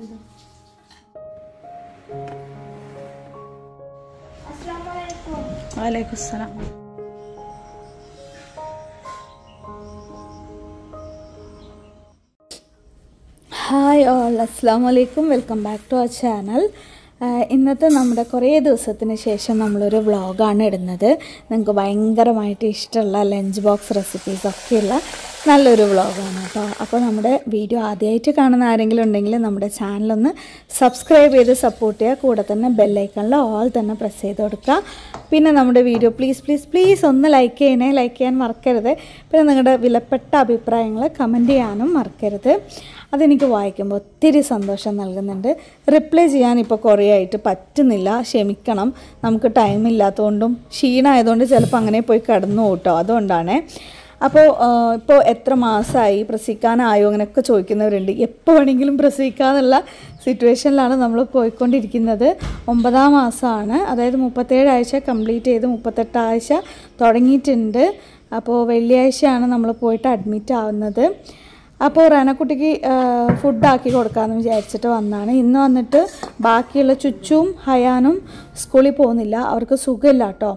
വാലേക്കും സലാം hi all അസ്സാം വലൈക്കും welcome back to our channel ഇന്നത്തെ നമ്മുടെ കുറേ ദിവസത്തിന് ശേഷം നമ്മളൊരു വ്ളോഗാണ് ഇടുന്നത് നിങ്ങൾക്ക് ഭയങ്കരമായിട്ട് ഇഷ്ടമുള്ള ലഞ്ച് ബോക്സ് റെസിപ്പീസ് ഒക്കെയുള്ള നല്ലൊരു വ്ളോഗാണ് കേട്ടോ അപ്പോൾ നമ്മുടെ വീഡിയോ ആദ്യമായിട്ട് കാണുന്ന ആരെങ്കിലും ഉണ്ടെങ്കിൽ നമ്മുടെ ചാനലൊന്ന് സബ്സ്ക്രൈബ് ചെയ്ത് സപ്പോർട്ട് ചെയ്യുക കൂടെ തന്നെ ബെല്ലൈക്കണിൽ ഓൾ തന്നെ പ്രസ് ചെയ്ത് കൊടുക്കുക പിന്നെ നമ്മുടെ വീഡിയോ പ്ലീസ് പ്ലീസ് പ്ലീസ് ഒന്ന് ലൈക്ക് ചെയ്യണേ ലൈക്ക് ചെയ്യാൻ മറക്കരുത് പിന്നെ നിങ്ങളുടെ വിലപ്പെട്ട അഭിപ്രായങ്ങൾ കമൻറ്റ് ചെയ്യാനും മറക്കരുത് അതെനിക്ക് വായിക്കുമ്പോൾ ഒത്തിരി സന്തോഷം നൽകുന്നുണ്ട് റിപ്ലൈ ചെയ്യാൻ ഇപ്പോൾ കുറേ ആയിട്ട് പറ്റുന്നില്ല ക്ഷമിക്കണം നമുക്ക് ടൈം ഇല്ലാത്തതുകൊണ്ടും ക്ഷീണമായതുകൊണ്ട് ചിലപ്പോൾ അങ്ങനെ പോയി കിടന്നു കൂട്ടോ അതുകൊണ്ടാണ് അപ്പോൾ ഇപ്പോൾ എത്ര മാസമായി പ്രസവിക്കാനായോ അങ്ങനെയൊക്കെ ചോദിക്കുന്നവരുണ്ട് എപ്പോൾ വേണമെങ്കിലും പ്രസവിക്കാന്നുള്ള സിറ്റുവേഷനിലാണ് നമ്മൾ പോയിക്കൊണ്ടിരിക്കുന്നത് ഒമ്പതാം മാസമാണ് അതായത് മുപ്പത്തേഴ് ആഴ്ച കംപ്ലീറ്റ് ചെയ്ത് മുപ്പത്തെട്ട് ആഴ്ച തുടങ്ങിയിട്ടുണ്ട് അപ്പോൾ വെള്ളിയാഴ്ചയാണ് നമ്മൾ പോയിട്ട് അഡ്മിറ്റ് ആവുന്നത് അപ്പോൾ റനക്കുട്ടിക്ക് ഫുഡാക്കി കൊടുക്കാമെന്ന് വിചാരിച്ചിട്ട് വന്നതാണ് ഇന്ന് വന്നിട്ട് ബാക്കിയുള്ള ചുച്ചും ഹയാനും സ്കൂളിൽ പോകുന്നില്ല അവർക്ക് സുഖമില്ല കേട്ടോ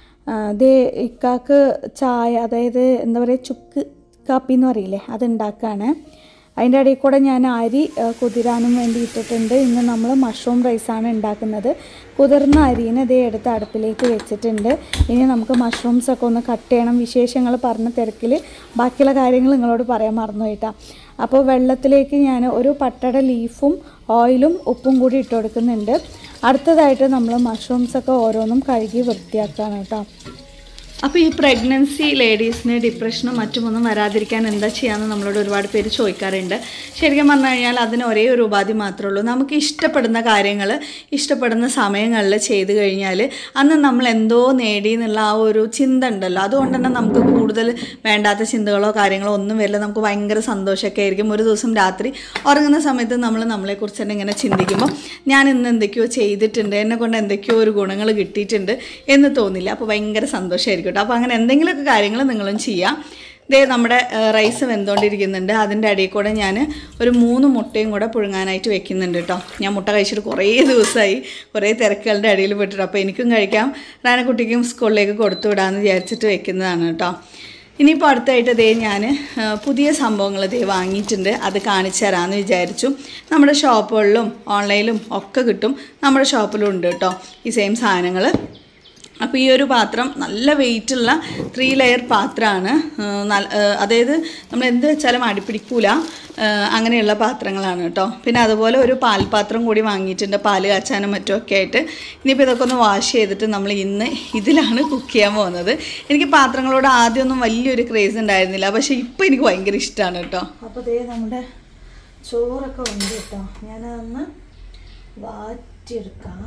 ഇത് ഇക്കാക്ക് ചായ അതായത് എന്താ പറയുക ചുക്ക് കാപ്പി എന്ന് പറയില്ലേ അതുണ്ടാക്കുകയാണ് അതിൻ്റെ ഇടയിൽ കൂടെ ഞാൻ അരി ആ, കുതിരാനും വേണ്ടി ഇട്ടിട്ടുണ്ട് ഇന്ന് നമ്മൾ മഷ്റൂം റൈസാണ് ഉണ്ടാക്കുന്നത് കുതിർന്ന അരീനെ ഇതേ എടുത്ത് അടുപ്പിലേക്ക് വെച്ചിട്ടുണ്ട് ഇനി നമുക്ക് മഷ്റൂംസ് ഒക്കെ ഒന്ന് കട്ട് ചെയ്യണം വിശേഷങ്ങൾ പറഞ്ഞ തിരക്കിൽ ബാക്കിയുള്ള കാര്യങ്ങൾ നിങ്ങളോട് പറയാൻ മറന്നു പോയിട്ടാ അപ്പോൾ വെള്ളത്തിലേക്ക് ഞാൻ ഒരു പട്ടട ലീഫും ഓയിലും ഉപ്പും കൂടി ഇട്ട് കൊടുക്കുന്നുണ്ട് അടുത്തതായിട്ട് നമ്മൾ മഷ്റൂംസ് ഒക്കെ ഓരോന്നും കഴുകി വൃത്തിയാക്കുകയാണ് കേട്ടോ അപ്പോൾ ഈ പ്രഗ്നൻസി ലേഡീസിന് ഡിപ്രഷനും മറ്റുമൊന്നും വരാതിരിക്കാൻ എന്താ ചെയ്യാമെന്ന് നമ്മളോട് ഒരുപാട് പേര് ചോദിക്കാറുണ്ട് ശരിക്കും പറഞ്ഞു കഴിഞ്ഞാൽ അതിന് ഒരേ ഒരു ഉപാധി മാത്രമേ ഉള്ളൂ നമുക്ക് ഇഷ്ടപ്പെടുന്ന കാര്യങ്ങൾ ഇഷ്ടപ്പെടുന്ന സമയങ്ങളിൽ ചെയ്തു കഴിഞ്ഞാൽ അന്ന് നമ്മൾ എന്തോ നേടി എന്നുള്ള ആ ഒരു ചിന്ത ഉണ്ടല്ലോ അതുകൊണ്ട് തന്നെ നമുക്ക് കൂടുതൽ വേണ്ടാത്ത ചിന്തകളോ കാര്യങ്ങളോ ഒന്നും വരില്ല നമുക്ക് ഭയങ്കര സന്തോഷമൊക്കെ ആയിരിക്കും ഒരു ദിവസം രാത്രി ഉറങ്ങുന്ന സമയത്ത് നമ്മൾ നമ്മളെക്കുറിച്ച് തന്നെ ഇങ്ങനെ ചിന്തിക്കുമ്പോൾ ഞാൻ ഇന്ന് എന്തൊക്കെയോ ചെയ്തിട്ടുണ്ട് എന്നെ കൊണ്ട് എന്തൊക്കെയോ ഒരു ഗുണങ്ങൾ കിട്ടിയിട്ടുണ്ട് എന്ന് തോന്നില്ല അപ്പോൾ ഭയങ്കര സന്തോഷമായിരിക്കും കേട്ടോ അപ്പോൾ അങ്ങനെ എന്തെങ്കിലുമൊക്കെ കാര്യങ്ങൾ നിങ്ങളും ചെയ്യാം ദേ നമ്മുടെ റൈസ് വെന്തുകൊണ്ടിരിക്കുന്നുണ്ട് അതിൻ്റെ അടിയിൽ കൂടെ ഞാൻ ഒരു മൂന്ന് മുട്ടയും കൂടെ പുഴുങ്ങാനായിട്ട് വെക്കുന്നുണ്ട് കേട്ടോ ഞാൻ മുട്ട കഴിച്ചിട്ട് കുറേ ദിവസമായി കുറേ തിരക്കുകളുടെ അടിയിൽ പെട്ടിട്ട് അപ്പോൾ എനിക്കും കഴിക്കാം റാനക്കുട്ടിക്കും സ്കൂളിലേക്ക് കൊടുത്തു വിടാമെന്ന് വിചാരിച്ചിട്ട് വെക്കുന്നതാണ് കേട്ടോ ഇനിയിപ്പോൾ അടുത്തായിട്ട് ദേ ഞാൻ പുതിയ സംഭവങ്ങൾ ദേ വാങ്ങിയിട്ടുണ്ട് അത് കാണിച്ചു തരാമെന്ന് വിചാരിച്ചു നമ്മുടെ ഷോപ്പുകളിലും ഓൺലൈനിലും ഒക്കെ കിട്ടും നമ്മുടെ ഷോപ്പിലും ഉണ്ട് കേട്ടോ ഈ സെയിം സാധനങ്ങൾ അപ്പോൾ ഈ ഒരു പാത്രം നല്ല വെയിറ്റുള്ള ത്രീ ലെയർ പാത്രമാണ് അതായത് നമ്മൾ എന്ത് വെച്ചാലും അടിപ്പിടിക്കൂല ആ, അങ്ങനെയുള്ള പാത്രങ്ങളാണ് കേട്ടോ പിന്നെ അതുപോലെ ഒരു പാൽപാത്രം കൂടി വാങ്ങിയിട്ടുണ്ട് പാല് കാച്ചാനും മറ്റും ഒക്കെ ആയിട്ട് ഇനിയിപ്പോൾ ഇതൊക്കെ ഒന്ന് വാഷ് ചെയ്തിട്ട് നമ്മൾ ഇന്ന് ഇതിലാണ് കുക്ക് ചെയ്യാൻ പോകുന്നത് എനിക്ക് പാത്രങ്ങളോട് ആദ്യമൊന്നും വലിയൊരു ക്രേസ് ഉണ്ടായിരുന്നില്ല പക്ഷേ ഇപ്പോൾ എനിക്ക് ഭയങ്കര ഇഷ്ടമാണ് കേട്ടോ അപ്പോൾ ദേ നമ്മുടെ ചോറൊക്കെ ഉണ്ട് കേട്ടോ ഞാനതൊന്ന് വാറ്റിയെടുക്കാം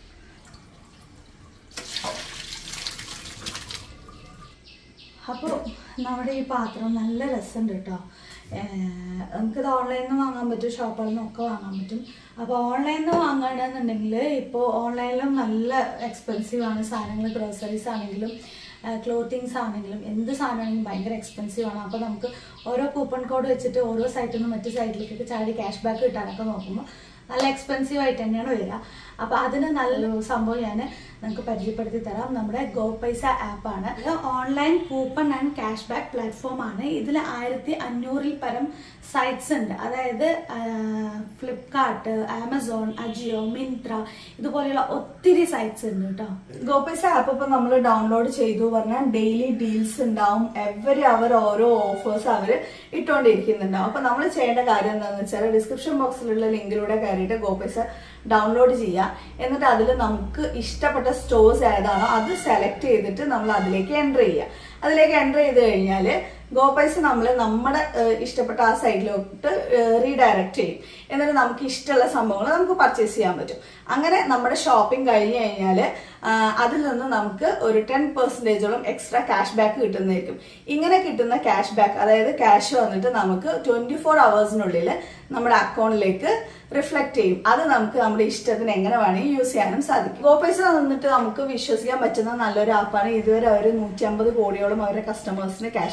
അപ്പോൾ നമ്മുടെ ഈ പാത്രം നല്ല രസമുണ്ട് കേട്ടോ ഏഹ് നമുക്കിത് ഓൺലൈനിൽ നിന്ന് വാങ്ങാൻ പറ്റും ഷോപ്പുകളിൽ നിന്നൊക്കെ വാങ്ങാൻ പറ്റും അപ്പോൾ ഓൺലൈനിൽ നിന്ന് വാങ്ങുകയാണെന്നുണ്ടെങ്കിൽ ഇപ്പോൾ ഓൺലൈനിലും നല്ല എക്സ്പെൻസീവ് ആണ് സാധനങ്ങൾ ഗ്രോസറീസ് ആണെങ്കിലും ക്ലോത്തിങ്സ് ആണെങ്കിലും എന്ത് സാധനമാണെങ്കിലും ഭയങ്കര എക്സ്പെൻസീവ് ആണ് അപ്പോൾ നമുക്ക് ഓരോ കൂപ്പൺ കോഡ് വെച്ചിട്ട് ഓരോ സൈറ്റിൽ നിന്ന് മറ്റു സൈറ്റിലേക്കൊക്കെ ചാടി ക്യാഷ് ബാക്ക് കിട്ടാനൊക്കെ നോക്കുമ്പോൾ നല്ല എക്സ്പെൻസീവ് ആയിട്ട് തന്നെയാണ് വരിക അപ്പോൾ അതിന് നല്ലൊരു സംഭവം ഞാൻ നിങ്ങൾക്ക് പരിചയപ്പെടുത്തി തരാം നമ്മുടെ ഗോ പൈസ ആപ്പാണ് ഇത് online coupon and cash back platform ആണ് ഇതിൽ ആയിരത്തി അഞ്ഞൂറിൽ പരം സൈറ്റ്സ് ഉണ്ട് അതായത് ഫ്ലിപ്കാർട്ട് ആമസോൺ അജിയോ മിന്ത്ര ഇതുപോലെയുള്ള ഒത്തിരി സൈറ്റ്സ് ഉണ്ട് കേട്ടോ ഗോ പൈസ ആപ്പ് ഇപ്പൊ നമ്മൾ ഡൗൺലോഡ് ചെയ്തു പറഞ്ഞാൽ ഡെയിലി ഡീൽസ് ഉണ്ടാവും എവരി അവർ ഓരോ ഓഫേഴ്സ് അവർ ഇട്ടുകൊണ്ടിരിക്കുന്നുണ്ടാവും അപ്പൊ നമ്മൾ ചെയ്യേണ്ട കാര്യം എന്താണെന്ന് വെച്ചാൽ ഡിസ്ക്രിപ്ഷൻ ബോക്സിലുള്ള ലിങ്കിലൂടെ കയറിയിട്ട് ഗോ പൈസ ഡൗൺലോഡ് ചെയ്യുക എന്നിട്ട് അതിൽ നമുക്ക് ഇഷ്ടപ്പെട്ട സ്റ്റോഴ്സ് ഏതാണോ അത് സെലക്ട് ചെയ്തിട്ട് നമ്മൾ അതിലേക്ക് എൻ്റർ ചെയ്യുക അതിലേക്ക് എൻ്റർ ചെയ്ത് കഴിഞ്ഞാൽ ഗോ പൈസ നമ്മൾ നമ്മുടെ ഏഹ്, ഇഷ്ടപ്പെട്ട ആ സൈഡിലോട്ട് റീഡയറക്റ്റ് ചെയ്യും എന്നിട്ട് നമുക്ക് ഇഷ്ടമുള്ള സംഭവങ്ങൾ നമുക്ക് പർച്ചേസ് ചെയ്യാൻ പറ്റും അങ്ങനെ നമ്മുടെ ഷോപ്പിംഗ് കഴിഞ്ഞ് കഴിഞ്ഞാൽ അതിൽ നിന്ന് നമുക്ക് ഒരു ടെൻ പെർസെൻറ്റേജോളം എക്സ്ട്രാ ക്യാഷ് ബാക്ക് കിട്ടുന്നതായിരിക്കും ഇങ്ങനെ കിട്ടുന്ന ക്യാഷ് ബാക്ക് അതായത് ക്യാഷ് വന്നിട്ട് നമുക്ക് ട്വന്റി ഫോർ അവേഴ്സിനുള്ളിൽ നമ്മുടെ അക്കൗണ്ടിലേക്ക് റിഫ്ലക്ട് ചെയ്യും അത് നമുക്ക് നമ്മുടെ ഇഷ്ടത്തിന് എങ്ങനെ വേണമെങ്കിൽ യൂസ് ചെയ്യാനും സാധിക്കും ഗോ പൈസ വന്നിട്ട് നമുക്ക് വിശ്വസിക്കാൻ പറ്റുന്ന നല്ലൊരു ആപ്പാണ് ഇതുവരെ അവർ നൂറ്റി അമ്പത് കോടിയോളം അവരുടെ കസ്റ്റമേഴ്സിന് ക്യാഷ് ബാക്ക് ആയിട്ട്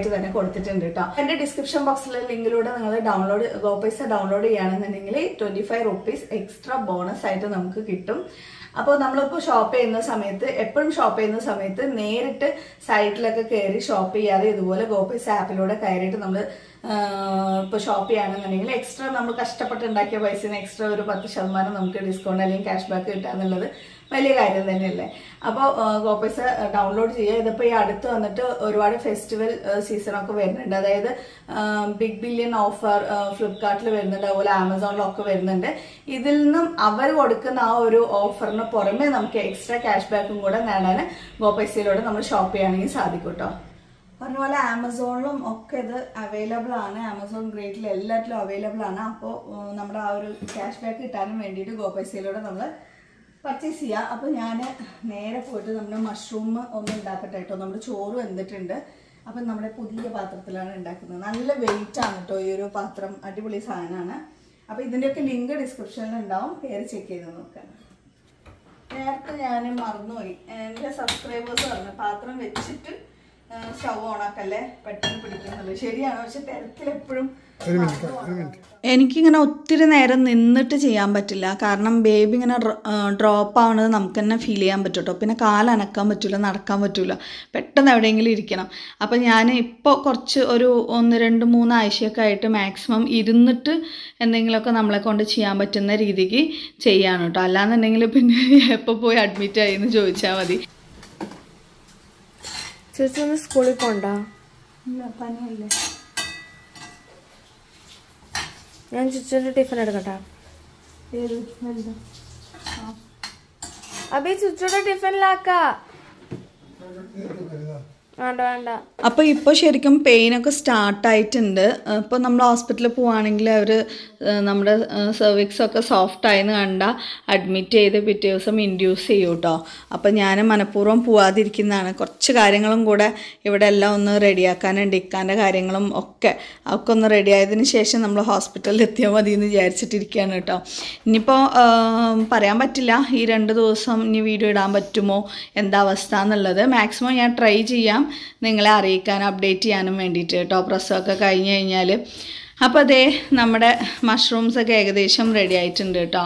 തന്നെ കൊടുത്തിട്ടുണ്ട് കേട്ടോ എന്റെ ഡിസ്ക്രിപ്ഷൻ ബോക്സിലെ ലിങ്കിലൂടെ നിങ്ങൾ ഡൗൺലോഡ് ഗോ പൈസ ഡൗൺലോഡ് ചെയ്യുകയാണെന്നുണ്ടെങ്കിൽ twenty five rupees extra bonus ആയിട്ട് നമുക്ക് കിട്ടും അപ്പോൾ നമ്മളിപ്പോൾ ഷോപ്പ് ചെയ്യുന്ന സമയത്ത് എപ്പോഴും ഷോപ്പ് ചെയ്യുന്ന സമയത്ത് നേരിട്ട് സൈറ്റിലൊക്കെ കയറി ഷോപ്പ് ചെയ്യാതെ ഇതുപോലെ ഗോപൈസ ആപ്പിലൂടെ കയറിയിട്ട് നമ്മൾ ഇപ്പോൾ ഷോപ്പ് ചെയ്യുകയാണെന്നുണ്ടെങ്കിൽ എക്സ്ട്രാ നമ്മൾ കഷ്ടപ്പെട്ടുണ്ടാക്കിയ പൈസ എക്സ്ട്രാ ഒരു പത്ത് ശതമാനം നമുക്ക് ഡിസ്കൗണ്ട് അല്ലെങ്കിൽ ക്യാഷ് ബാക്ക് കിട്ടുക എന്നുള്ളത് വലിയ കാര്യം തന്നെയല്ലേ അപ്പോൾ ഗോപൈസ ഡൗൺലോഡ് ചെയ്യുക ഇതിപ്പോൾ ഈ അടുത്ത് വന്നിട്ട് ഒരുപാട് ഫെസ്റ്റിവൽ സീസണൊക്കെ വരുന്നുണ്ട് അതായത് ബിഗ് ബില്യൺ ഓഫർ ഫ്ലിപ്കാർട്ടിൽ വരുന്നുണ്ട് അതുപോലെ ആമസോണിലൊക്കെ വരുന്നുണ്ട് ഇതിൽ നിന്നും അവർ കൊടുക്കുന്ന ആ ഒരു ഓഫറിന് പുറമെ നമുക്ക് എക്സ്ട്രാ ക്യാഷ് ബാക്കും കൂടെ നേടാൻ ഗോപൈസയിലൂടെ നമ്മൾ ഷോപ്പ് ചെയ്യുകയാണെങ്കിൽ സാധിക്കും കേട്ടോ പറഞ്ഞ പോലെ ആമസോണിലും ഒക്കെ ഇത് അവൈലബിൾ ആണ് ആമസോൺ ഗ്രേറ്റിൽ എല്ലാറ്റിലും അവൈലബിൾ ആണ് അപ്പോൾ നമ്മുടെ ആ ഒരു ക്യാഷ് ബാക്ക് കിട്ടാനും വേണ്ടിയിട്ട് ഗോപൈസയിലൂടെ നമ്മൾ പർച്ചേസ് ചെയ്യുക അപ്പോൾ ഞാൻ നേരെ പോയിട്ട് നമ്മുടെ മഷ്റൂം ഒന്ന് ഉണ്ടാക്കട്ടെ കേട്ടോ നമ്മുടെ ചോറ് വെന്തിട്ടുണ്ട് അപ്പം നമ്മുടെ പുതിയ പാത്രത്തിലാണ് ഉണ്ടാക്കുന്നത് നല്ല വെയിറ്റ് ആണ് കേട്ടോ ഈ ഒരു പാത്രം അടിപൊളി സാധനമാണ് അപ്പോൾ ഇതിൻ്റെയൊക്കെ ലിങ്ക് ഡിസ്ക്രിപ്ഷനിൽ ഉണ്ടാവും പേര് ചെക്ക് ചെയ്ത് നോക്കാൻ നേരത്തെ ഞാൻ മറന്നുപോയി എൻ്റെ സബ്സ്ക്രൈബേഴ്സ് പറഞ്ഞു പാത്രം വെച്ചിട്ട് സ്റ്റവ് ഓണാക്കല്ലേ പെട്ടെന്ന് പിടിക്കുന്നുള്ളൂ ശരിയാണ് പക്ഷെ തിരക്കിലെപ്പോഴും എനിക്കിങ്ങനെ ഒത്തിരി നേരം നിന്നിട്ട് ചെയ്യാൻ പറ്റില്ല കാരണം ബേബി ഇങ്ങനെ ഡ്രോപ്പ് ആവുന്നത് നമുക്ക് തന്നെ ഫീൽ ചെയ്യാൻ പറ്റും കേട്ടോ പിന്നെ കാലനക്കാൻ പറ്റില്ല നടക്കാൻ പറ്റില്ല പെട്ടെന്ന് എവിടെയെങ്കിലും ഇരിക്കണം അപ്പം ഞാൻ ഇപ്പോൾ കുറച്ച് ഒരു ഒന്ന് രണ്ട് മൂന്ന് ആഴ്ചയൊക്കെ ആയിട്ട് മാക്സിമം ഇരുന്നിട്ട് എന്തെങ്കിലുമൊക്കെ നമ്മളെ കൊണ്ട് ചെയ്യാൻ പറ്റുന്ന രീതിക്ക് ചെയ്യാണ് കേട്ടോ അല്ലാന്നുണ്ടെങ്കിൽ പിന്നെ എപ്പോൾ പോയി അഡ്മിറ്റ് ആയി എന്ന് ചോദിച്ചാൽ മതി ചേച്ചി ഒന്ന് സ്കൂളിൽ പോണ്ട ഇല്ല പനിയല്ലേ ഞാൻ ചുച്ചുവിന്റെ ടിഫിൻ എടുക്കട്ടെ ഏത് വലുത് അബി ചുച്ചുടെ ടിഫിനിലാക്ക വേണ്ട വേണ്ട അപ്പോൾ ഇപ്പോൾ ശരിക്കും പെയിനൊക്കെ സ്റ്റാർട്ടായിട്ടുണ്ട് ഇപ്പോൾ നമ്മൾ ഹോസ്പിറ്റലിൽ പോവുകയാണെങ്കിൽ അവർ നമ്മുടെ സെർവിക്സ് ഒക്കെ സോഫ്റ്റ് ആയെന്ന് കണ്ട അഡ്മിറ്റ് ചെയ്ത് പിറ്റേ ദിവസം ഇൻഡ്യൂസ് ചെയ്യും കേട്ടോ അപ്പോൾ ഞാൻ മനഃപൂർവ്വം പോവാതിരിക്കുന്നതാണ് കുറച്ച് കാര്യങ്ങളും കൂടെ ഇവിടെ എല്ലാം ഒന്ന് റെഡിയാക്കാനുണ്ട് ഇക്കാൻ്റെ കാര്യങ്ങളും ഒക്കെ അതൊക്കെ ഒന്ന് റെഡി ആയതിനു ശേഷം നമ്മൾ ഹോസ്പിറ്റലിൽ എത്തിയാൽ മതി എന്ന് വിചാരിച്ചിട്ടിരിക്കുകയാണ് കേട്ടോ ഇനിയിപ്പോൾ പറയാൻ പറ്റില്ല ഈ രണ്ട് ദിവസം ഇനി വീഡിയോ ഇടാൻ പറ്റുമോ എന്താ അവസ്ഥ എന്നുള്ളത് മാക്സിമം ഞാൻ ട്രൈ ചെയ്യാം നിങ്ങളെ അറിയിക്കാൻ അപ്ഡേറ്റ് ചെയ്യാനും വേണ്ടിയിട്ട് കേട്ടോ പ്രസവമൊക്കെ കഴിഞ്ഞ് കഴിഞ്ഞാൽ അപ്പോൾ അതേ നമ്മുടെ മഷ്റൂംസ് ഒക്കെ ഏകദേശം റെഡി ആയിട്ടുണ്ട് കേട്ടോ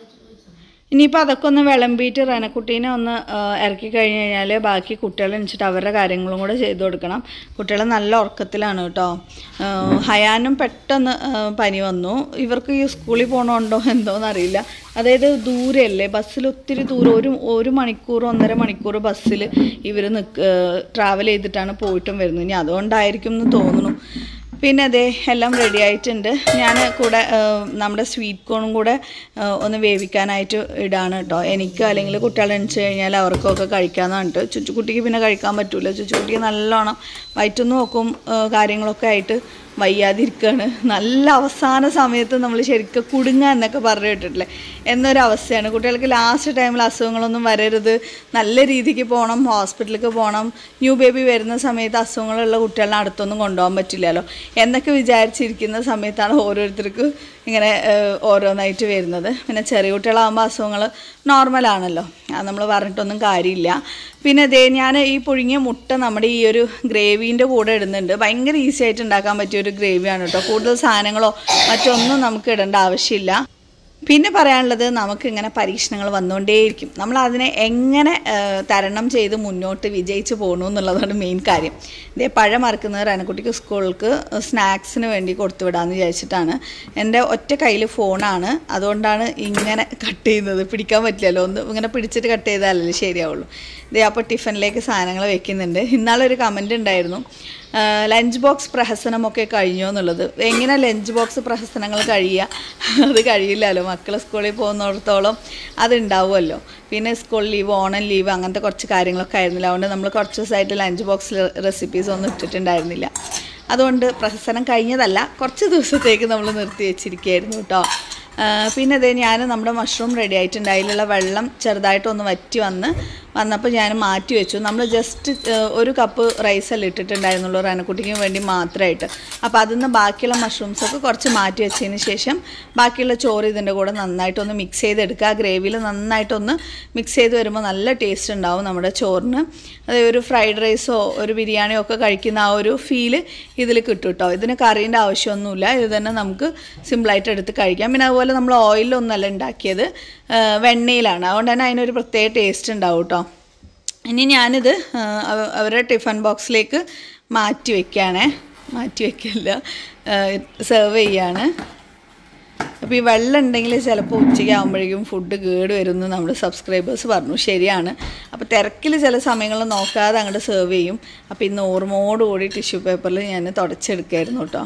ഇനിയിപ്പോൾ അതൊക്കെ ഒന്ന് വിളമ്പിയിട്ട് റനക്കുട്ടീനെ ഒന്ന് ആ, ഇറക്കി കഴിഞ്ഞ് കഴിഞ്ഞാൽ ബാക്കി കുട്ടികളെ എണിച്ചിട്ട് അവരുടെ കാര്യങ്ങളും കൂടെ ചെയ്തു കൊടുക്കണം കുട്ടികൾ നല്ല ഉറക്കത്തിലാണ് കേട്ടോ ആ, ഹയാനും പെട്ടെന്ന് ആ, പനി വന്നു ഇവർക്ക് ഈ സ്കൂളിൽ പോകണമുണ്ടോ എന്തോന്ന് അറിയില്ല അതായത് ദൂരെയല്ലേ ബസ്സിൽ ഒത്തിരി ദൂരം ഒരു ഒരു മണിക്കൂർ ഒന്നര മണിക്കൂർ ബസ്സിൽ ഇവർ നിക്ക് ട്രാവൽ ചെയ്തിട്ടാണ് പോയിട്ടും വരുന്നത് ഇനി അതുകൊണ്ടായിരിക്കും എന്ന് തോന്നുന്നു പിന്നെ അതെ എല്ലാം റെഡി ആയിട്ടുണ്ട് ഞാൻ കൂടെ ആ, നമ്മുടെ സ്വീറ്റ് കോണും കൂടെ ആ, ഒന്ന് വേവിക്കാനായിട്ട് ഇടാണ് കേട്ടോ എനിക്ക് അല്ലെങ്കിൽ കുട്ടികളെ എണിച്ച് കഴിഞ്ഞാൽ അവർക്കൊക്കെ കഴിക്കാമെന്ന് പറഞ്ഞിട്ട് ചുച്ചുകുട്ടിക്ക് പിന്നെ കഴിക്കാൻ പറ്റൂല ചുച്ചുകുട്ടിക്ക് നല്ലോണം വയറ്റുന്ന് നോക്കും ആ, കാര്യങ്ങളൊക്കെ ആയിട്ട് വയ്യാതിരിക്കുകയാണ് നല്ല അവസാന സമയത്ത് നമ്മൾ ശരിക്കും കുടുങ്ങുക എന്നൊക്കെ പറഞ്ഞു കേട്ടിട്ടില്ലേ എന്നൊരവസ്ഥയാണ് കുട്ടികൾക്ക് ലാസ്റ്റ് ടൈമിൽ അസുഖങ്ങളൊന്നും വരരുത് നല്ല രീതിക്ക് പോകണം ഹോസ്പിറ്റലിലേക്ക് പോകണം ന്യൂ ബേബി വരുന്ന സമയത്ത് അസുഖങ്ങളുള്ള കുട്ടികളെ അടുത്തൊന്നും കൊണ്ടുപോകാൻ പറ്റില്ലല്ലോ എന്നൊക്കെ വിചാരിച്ചിരിക്കുന്ന സമയത്താണ് ഓരോരുത്തർക്ക് ഇങ്ങനെ ഏഹ്, ഓരോന്നായിട്ട് വരുന്നത് പിന്നെ ചെറിയ കുട്ടികളാകുമ്പോൾ അസുഖങ്ങൾ നോർമലാണല്ലോ അത് നമ്മൾ പറഞ്ഞിട്ടൊന്നും കാര്യമില്ല പിന്നെ ദേ ഞാൻ ഈ പുഴുങ്ങിയ മുട്ട നമ്മുടെ ഈ ഒരു ഗ്രേവീൻ്റെ കൂടെ ഇടുന്നുണ്ട് ഭയങ്കര ഈസി ആയിട്ട് ഉണ്ടാക്കാൻ പറ്റിയ ഒരു ഗ്രേവിയാണ് കേട്ടോ കൂടുതൽ സാധനങ്ങളോ മറ്റൊന്നും നമുക്ക് ഇടേണ്ട ആവശ്യമില്ല പിന്നെ പറയാനുള്ളത് നമുക്ക് ഇങ്ങനെ പരീക്ഷണങ്ങൾ വന്നുകൊണ്ടേയിരിക്കും നമ്മൾ അതിനെ എങ്ങനെ ആ, തരണം ചെയ്ത് മുന്നോട്ട് വിജയിച്ച് പോകണു എന്നുള്ളതാണ് മെയിൻ കാര്യം ഇതേ പഴം മറക്കുന്നത് റനക്കുട്ടിക്ക് സ്കൂൾക്ക് സ്നാക്സിന് വേണ്ടി കൊടുത്തു വിടാമെന്ന് വിചാരിച്ചിട്ടാണ് എൻ്റെ ഒറ്റ കയ്യിൽ ഫോണാണ് അതുകൊണ്ടാണ് ഇങ്ങനെ കട്ട് ചെയ്യുന്നത് പിടിക്കാൻ പറ്റില്ലല്ലോ ഒന്ന് ഇങ്ങനെ പിടിച്ചിട്ട് കട്ട് ചെയ്താലല്ലേ ശരിയാവുള്ളൂ ഇതേ അപ്പോൾ ടിഫിനിലേക്ക് സാധനങ്ങൾ വെക്കുന്നുണ്ട് ഇന്നാളൊരു കമൻ്റ് ഉണ്ടായിരുന്നു ലഞ്ച് ബോക്സ് പ്രഹസനമൊക്കെ കഴിഞ്ഞോ എന്നുള്ളത് എങ്ങനെ ലഞ്ച് ബോക്സ് പ്രഹസനങ്ങൾ കഴിയുക അത് കഴിയില്ലല്ലോ മക്കൾ സ്കൂളിൽ പോകുന്നിടത്തോളം അതുണ്ടാവുമല്ലോ പിന്നെ സ്കൂൾ ലീവ് ഓണം ലീവ് അങ്ങനത്തെ കുറച്ച് കാര്യങ്ങളൊക്കെ ആയിരുന്നില്ല അതുകൊണ്ട് നമ്മൾ കുറച്ച് ദിവസമായിട്ട് ലഞ്ച് ബോക്സിൽ റെസിപ്പീസ് ഒന്നും ഇട്ടിട്ടുണ്ടായിരുന്നില്ല അതുകൊണ്ട് പ്രഹസനം കഴിഞ്ഞതല്ല കുറച്ച് ദിവസത്തേക്ക് നമ്മൾ നിർത്തി വെച്ചിരിക്കുകയായിരുന്നു കേട്ടോ ആ, പിന്നെ അതേ ഞാൻ നമ്മുടെ മഷ്റൂം റെഡി ആയിട്ടുണ്ട് അതിലുള്ള വെള്ളം ചെറുതായിട്ടൊന്ന് വറ്റി വന്ന് വന്നപ്പോൾ ഞാൻ മാറ്റി വെച്ചു നമ്മൾ ജസ്റ്റ് ഒരു കപ്പ് റൈസല്ലേ ഇട്ടിട്ടുണ്ടായിരുന്നുള്ളൂ റനക്കുട്ടിക്ക് വേണ്ടി മാത്രമായിട്ട് അപ്പോൾ അതിൽ നിന്ന് ബാക്കിയുള്ള മഷ്റൂംസൊക്കെ കുറച്ച് മാറ്റി വെച്ചതിന് ശേഷം ബാക്കിയുള്ള ചോറ് ഇതിൻ്റെ കൂടെ നന്നായിട്ടൊന്ന് മിക്സ് ചെയ്തെടുക്കുക ആ ഗ്രേവിയിൽ നന്നായിട്ടൊന്ന് മിക്സ് ചെയ്ത് വരുമ്പോൾ നല്ല ടേസ്റ്റ് ഉണ്ടാവും നമ്മുടെ ചോറിന് അത് ഒരു ഫ്രൈഡ് റൈസോ ഒരു ബിരിയാണിയോ ഒക്കെ കഴിക്കുന്ന ആ ഒരു ഫീല് ഇതിൽ കിട്ടും കേട്ടോ ഇതിന് കറീൻ്റെ ആവശ്യമൊന്നുമില്ല ഇത് തന്നെ നമുക്ക് സിമ്പിളായിട്ട് എടുത്ത് കഴിക്കാം പിന്നെ അതുപോലെ നമ്മൾ ഓയിലൊന്നല്ല ഉണ്ടാക്കിയത് ആ, വെണ്ണയിലാണ് അതുകൊണ്ട് തന്നെ അതിനൊരു പ്രത്യേക ടേസ്റ്റ് ഉണ്ടാവും കേട്ടോ ഇനി ഞാനിത് ആ, അവ- അവരുടെ ടിഫൻ ബോക്സിലേക്ക് മാറ്റി വെക്കുകയാണേ മാറ്റി വെക്കില്ല സെർവ് ചെയ്യാണ് അപ്പോൾ ഈ വെള്ളം ഉണ്ടെങ്കിൽ ചിലപ്പോൾ ഉച്ചയ്ക്ക് ആകുമ്പോഴേക്കും ഫുഡ് കേട് വരുമെന്ന് നമ്മുടെ സബ്സ്ക്രൈബേഴ്സ് പറഞ്ഞു ശരിയാണ് അപ്പോൾ തിരക്കിൽ ചില സമയങ്ങളിൽ നോക്കാതെ അങ്ങോട്ട് സെർവ് ചെയ്യും അപ്പോൾ ഇന്ന് ഓർമ്മയോടുകൂടി ടിഷ്യൂ പേപ്പറിൽ ഞാൻ തുടച്ചെടുക്കായിരുന്നു കേട്ടോ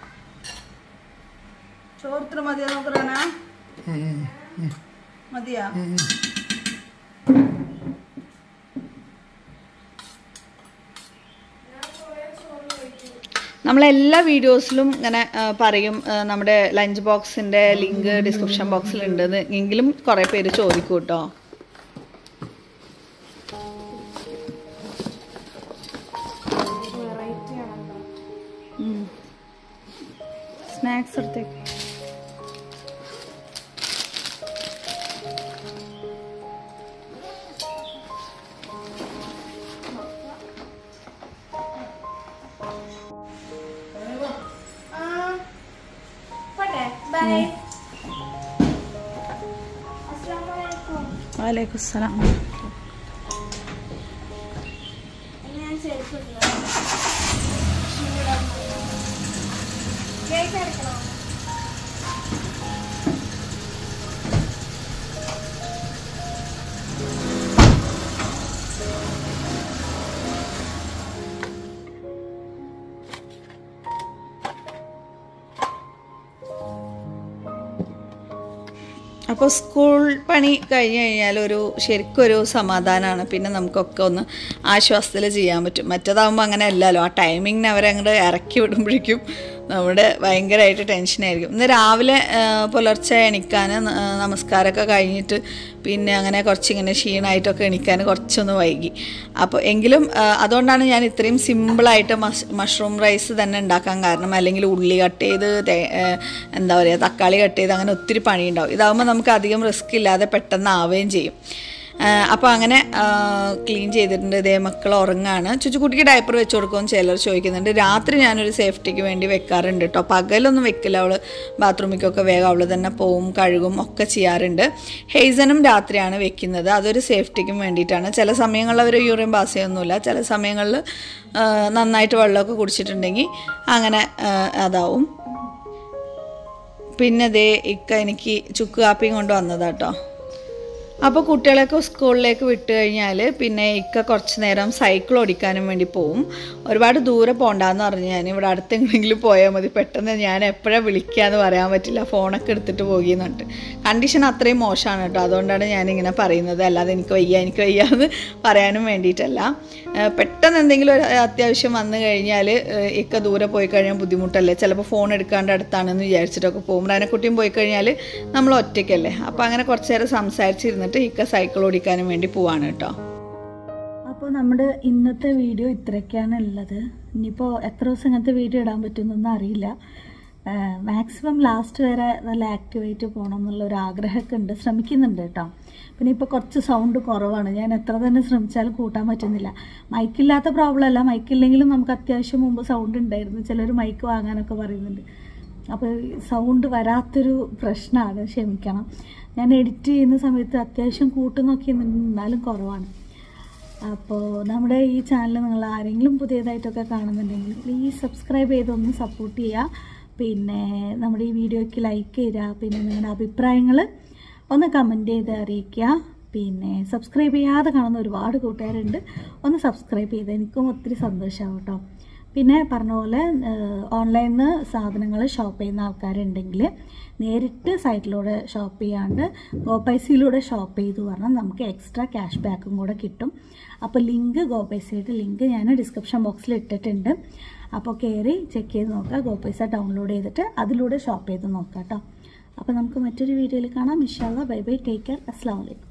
ചോർത്ര മതിയാ നോക്കണ മതിയാ നമ്മളെല്ലാ വീഡിയോസിലും ഇങ്ങനെ ആ, പറയും ആ, നമ്മുടെ ലഞ്ച് ബോക്സിൻ്റെ ലിങ്ക് ഡിസ്ക്രിപ്ഷൻ ബോക്സിൽ ഉണ്ടെന്ന് എങ്കിലും കുറേ പേര് ചോദിക്കും കേട്ടോ വെറൈറ്റി ആണല്ലോ സ്നാക്സ് എടുത്തേക്ക് പോട്ടെ ബൈ വാലേക്കും സലാം ഞാൻ ചേർത്തില്ല കേക്ക് അരക്കണോ അപ്പോൾ സ്കൂൾ പണി കഴിഞ്ഞ് കഴിഞ്ഞാൽ ഒരു ശരിക്കും ഒരു സമാധാനമാണ് പിന്നെ നമുക്കൊക്കെ ഒന്ന് ആശ്വാസത്തിൽ ചെയ്യാൻ പറ്റും മറ്റേതാകുമ്പോൾ അങ്ങനെ അല്ലല്ലോ ആ ടൈമിങ്ങിന് അവരെ അങ്ങോട്ട് ഇറക്കി വിടുമ്പോഴേക്കും നമ്മുടെ ഭയങ്കരമായിട്ട് ടെൻഷനായിരിക്കും ഇന്ന് രാവിലെ ആ, പുലർച്ചെ എണിക്കാൻ ആ, നമസ്കാരമൊക്കെ കഴിഞ്ഞിട്ട് പിന്നെ അങ്ങനെ കുറച്ചിങ്ങനെ ക്ഷീണമായിട്ടൊക്കെ എണിക്കാൻ കുറച്ചൊന്ന് വൈകി അപ്പോൾ എങ്കിലും ആ, അതുകൊണ്ടാണ് ഞാൻ ഇത്രയും സിമ്പിളായിട്ട് മഷ് മഷ്റൂം റൈസ് തന്നെ ഉണ്ടാക്കാൻ കാരണം അല്ലെങ്കിൽ ഉള്ളി കട്ട് ചെയ്ത് തേ- ആ, എന്താ പറയുക തക്കാളി കട്ട് ചെയ്ത് അങ്ങനെ ഒത്തിരി പണിയുണ്ടാവും ഇതാകുമ്പോൾ നമുക്ക് അധികം റിസ്ക് ഇല്ലാതെ പെട്ടെന്ന് ആവുകയും ചെയ്യും അപ്പോൾ അങ്ങനെ ക്ലീൻ ചെയ്തിട്ടുണ്ട് ഇതേ മക്കൾ ഉറങ്ങാണ് ചുച്ചുകുട്ടിക്ക് ഡയപ്പർ വെച്ച് കൊടുക്കുമെന്ന് ചിലർ ചോദിക്കുന്നുണ്ട് രാത്രി ഞാനൊരു സേഫ്റ്റിക്ക് വേണ്ടി വെക്കാറുണ്ട് കേട്ടോ പകലൊന്നും വെക്കില്ല അവൾ ബാത്റൂമിലേക്കൊക്കെ വേഗം അവൾ തന്നെ പോവും കഴുകും ഒക്കെ ചെയ്യാറുണ്ട് ഹെയ്സനും രാത്രിയാണ് വെക്കുന്നത് അതൊരു സേഫ്റ്റിക്കും വേണ്ടിയിട്ടാണ് ചില സമയങ്ങളിൽ അവർ യൂറിൻ പാസ് ചെയ്യൊന്നുമില്ല ചില സമയങ്ങളിൽ നന്നായിട്ട് വെള്ളമൊക്കെ കുടിച്ചിട്ടുണ്ടെങ്കിൽ അങ്ങനെ ആ, അതാവും പിന്നെ ദേ ഇക്ക എനിക്ക് ചുക്ക് കാപ്പിയും കൊണ്ട് വന്നതാട്ടോ അപ്പോൾ കുട്ടികളെയൊക്കെ സ്കൂളിലേക്ക് വിട്ട് കഴിഞ്ഞാൽ പിന്നെ ഇക്ക കുറച്ച് നേരം സൈക്കിൾ ഓടിക്കാനും വേണ്ടി പോവും ഒരുപാട് ദൂരെ പോകണ്ടെന്ന് പറഞ്ഞ് ഞാൻ ഇവിടെ അടുത്തെങ്കിലും പോയാൽ മതി പെട്ടെന്ന് ഞാൻ എപ്പോഴാണ് വിളിക്കാന്ന് പറയാൻ പറ്റില്ല ഫോണൊക്കെ എടുത്തിട്ട് പോകുന്നുണ്ട് കണ്ടീഷൻ അത്രയും മോശമാണ് കേട്ടോ അതുകൊണ്ടാണ് ഞാനിങ്ങനെ പറയുന്നത് അല്ലാതെ എനിക്ക് വയ്യ എനിക്ക് വയ്യ എന്ന് പറയാനും വേണ്ടിയിട്ടല്ല ഏഹ് പെട്ടെന്ന് എന്തെങ്കിലും ഒരു അത്യാവശ്യം വന്നു കഴിഞ്ഞാൽ ഏഹ് ഇക്ക ദൂരെ പോയി കഴിഞ്ഞാൽ ബുദ്ധിമുട്ടല്ലേ ചിലപ്പോൾ ഫോൺ എടുക്കാണ്ട് അടുത്താണെന്ന് വിചാരിച്ചിട്ടൊക്കെ പോകും റനക്കുട്ടിയും പോയി കഴിഞ്ഞാൽ നമ്മൾ ഒറ്റയ്ക്കല്ലേ അപ്പോൾ അങ്ങനെ കുറച്ച് നേരം സംസാരിച്ചിരുന്നിട്ട് ഇക്ക സൈക്കിൾ ഓടിക്കാനും വേണ്ടി പോവാണ് കേട്ടോ അപ്പോൾ നമ്മുടെ ഇന്നത്തെ വീഡിയോ ഇത്രയൊക്കെയാണ് ഉള്ളത് ഇനിയിപ്പോൾ എത്ര ദിവസം ഇങ്ങനത്തെ വീഡിയോ ഇടാൻ പറ്റുമെന്നൊന്നും അറിയില്ല മാക്സിമം ലാസ്റ്റ് വരെ നല്ല ആക്ടിവായിട്ട് പോകണം എന്നുള്ള ഒരു ആഗ്രഹമൊക്കെ ഉണ്ട് ശ്രമിക്കുന്നുണ്ട് കേട്ടോ പിന്നെ ഇപ്പോൾ കുറച്ച് സൗണ്ട് കുറവാണ് ഞാൻ എത്ര തന്നെ ശ്രമിച്ചാലും കൂട്ടാൻ പറ്റുന്നില്ല മൈക്കില്ലാത്ത പ്രോബ്ലം അല്ല മൈക്കില്ലെങ്കിലും നമുക്ക് അത്യാവശ്യം മുമ്പ് സൗണ്ട് ഉണ്ടായിരുന്നു ചിലർ മൈക്ക് വാങ്ങാനൊക്കെ പറയുന്നുണ്ട് അപ്പോൾ സൗണ്ട് വരാത്തൊരു പ്രശ്നമാണ് ക്ഷമിക്കണം ഞാൻ എഡിറ്റ് ചെയ്യുന്ന സമയത്ത് അത്യാവശ്യം കൂട്ടു നോക്കി നിന്നാലും കുറവാണ് അപ്പോൾ നമ്മുടെ ഈ ചാനൽ നിങ്ങൾ ആരെങ്കിലും പുതിയതായിട്ടൊക്കെ കാണുന്നുണ്ടെങ്കിൽ പ്ലീസ് സബ്സ്ക്രൈബ് ചെയ്തൊന്ന് സപ്പോർട്ട് ചെയ്യുക പിന്നെ നമ്മുടെ ഈ വീഡിയോയ്ക്ക് ലൈക്ക് ചെയ്യുക പിന്നെ നിങ്ങളുടെ അഭിപ്രായങ്ങൾ ഒന്ന് കമൻറ്റ് ചെയ്ത് അറിയിക്കുക പിന്നെ സബ്സ്ക്രൈബ് ചെയ്യാതെ കാണുന്ന ഒരുപാട് കൂട്ടുകാരുണ്ട് ഒന്ന് സബ്സ്ക്രൈബ് ചെയ്ത് എനിക്കും ഒത്തിരി സന്തോഷമാവും കേട്ടോ പിന്നെ പറഞ്ഞ പോലെ ഓൺലൈനിൽ നിന്ന് സാധനങ്ങൾ ഷോപ്പ് ചെയ്യുന്ന ആൾക്കാരുണ്ടെങ്കിൽ നേരിട്ട് സൈറ്റിലൂടെ ഷോപ്പ് ചെയ്യാണ്ട് ഗോപൈസയിലൂടെ ഷോപ്പ് ചെയ്തു പറഞ്ഞാൽ നമുക്ക് എക്സ്ട്രാ ക്യാഷ് ബാക്കും കൂടെ കിട്ടും അപ്പോൾ ലിങ്ക് ഗോപൈസയുടെ ലിങ്ക് ഞാൻ ഡിസ്ക്രിപ്ഷൻ ബോക്സിൽ ഇട്ടിട്ടുണ്ട് അപ്പോൾ കയറി ചെക്ക് ചെയ്ത് നോക്കുക ഗോപൈസ ഡൗൺലോഡ് ചെയ്തിട്ട് അതിലൂടെ ഷോപ്പ് ചെയ്ത് നോക്കാം കേട്ടോ അപ്പോൾ നമുക്ക് മറ്റൊരു വീഡിയോയിൽ കാണാം ഇൻഷാല്ല ബൈ ബൈ ടേക്ക് കെയർ അസ്സാം വലൈക്കും